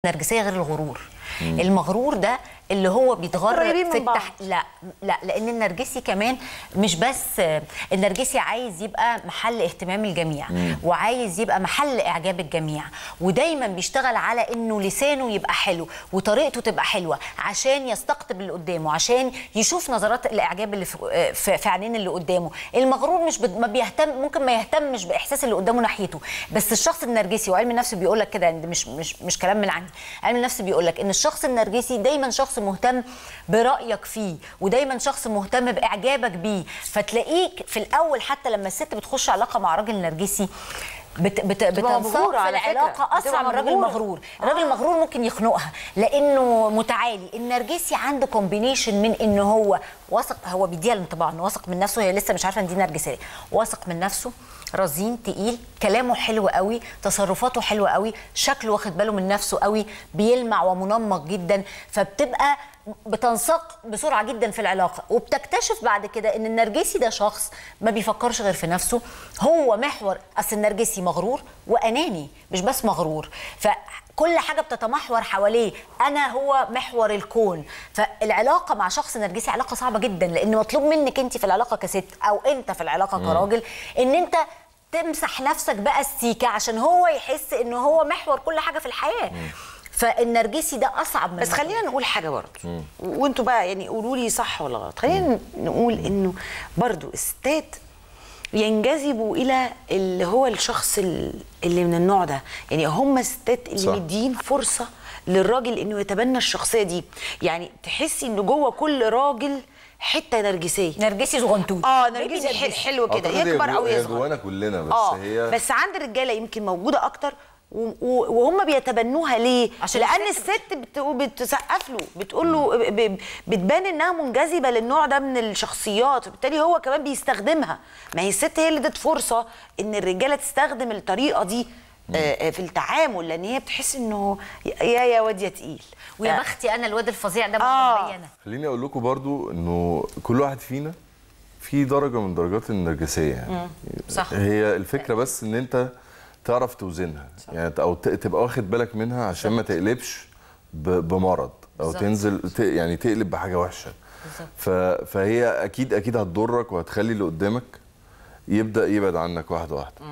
النرجسيه غير الغرور المغرور ده اللي هو بيتغرر قريبين في من بعض. التح... لا لا لان النرجسي كمان مش بس النرجسي عايز يبقى محل اهتمام الجميع وعايز يبقى محل اعجاب الجميع ودايما بيشتغل على انه لسانه يبقى حلو وطريقته تبقى حلوه عشان يستقطب اللي قدامه عشان يشوف نظرات الاعجاب اللي في في في عينين اللي قدامه المغرور مش بد... ما بيهتم ممكن ما يهتمش باحساس اللي قدامه ناحيته بس الشخص النرجسي وعلم النفس بيقول لك كده يعني ده مش مش مش كلام من عندي علم النفس بيقول لك ان الشخص النرجسي دايما شخص مهتم برايك فيه ودايما شخص مهتم باعجابك بيه فتلاقيك في الاول حتى لما الست بتخش علاقه مع راجل نرجسي بت بت بتبقى بتنساق مبهورة في على فكرة. العلاقه اسرع بتبقى من الراجل مبهورة. المغرور الراجل المغرور ممكن يخنقها لانه متعالي النرجسي عنده كومبينيشن من ان هو واثق هو بيديها الانطباع انه واثق من نفسه هي لسه مش عارفه ان دي نرجسيه واثق من نفسه رزين تقيل كلامه حلو قوي تصرفاته حلوه قوي شكله واخد باله من نفسه قوي بيلمع ومنمق جدا فبتبقى بتنساق بسرعه جدا في العلاقه وبتكتشف بعد كده ان النرجسي ده شخص ما بيفكرش غير في نفسه هو محور اصل النرجسي مغرور واناني مش بس مغرور فكل حاجه بتتمحور حواليه انا هو محور الكون فالعلاقه مع شخص نرجسي علاقه صعبه جدا لان مطلوب منك انت في العلاقه كست او انت في العلاقه كراجل ان انت تمسح نفسك بقى السيكه عشان هو يحس ان هو محور كل حاجه في الحياه فالنرجسي ده اصعب من بس المغرور. خلينا نقول حاجه برضه وانتوا بقى يعني قولوا لي صح ولا غلط خلينا نقول انه برضه الستات ينجذبوا الى اللي هو الشخص ال- اللي من النوع ده يعني هم الستات اللي صح. مدين فرصه للراجل انه يتبنى الشخصيه دي يعني تحسي ان جوه كل راجل حته نرجسيه نرجسي صغنطوط اه بيبي نرجسي حل- حلو كده أعتقد هي يكبر جو- او هي يصغر جوانا كلنا بس اه هي بس عند الرجاله يمكن موجوده اكتر و- و- وهم بيتبنوها ليه؟ عشان لان الست الست بت- بتسقف له بتقول له ب- ب- بتبان انها منجذبه للنوع ده من الشخصيات وبالتالي هو كمان بيستخدمها ما هي الست هي اللي ادت فرصه ان الرجاله تستخدم الطريقه دي آه، آه، في التعامل لان هي بتحس انه يا يا واد يا تقيل ويا آه، بختي انا الواد الفظيع ده آه. مبينه خليني اقول لكم برضو انه كل واحد فينا في درجه من درجات النرجسيه يعني صح. هي الفكره بس ان انت تعرف توزنها يعني او ت- تبقى واخد بالك منها عشان ما تقلبش ب- بمرض او بالظبط. تنزل ت- يعني تقلب بحاجه وحشه ف... فهي اكيد اكيد هتضرك وهتخلي اللي قدامك يبدا يبعد عنك واحده واحده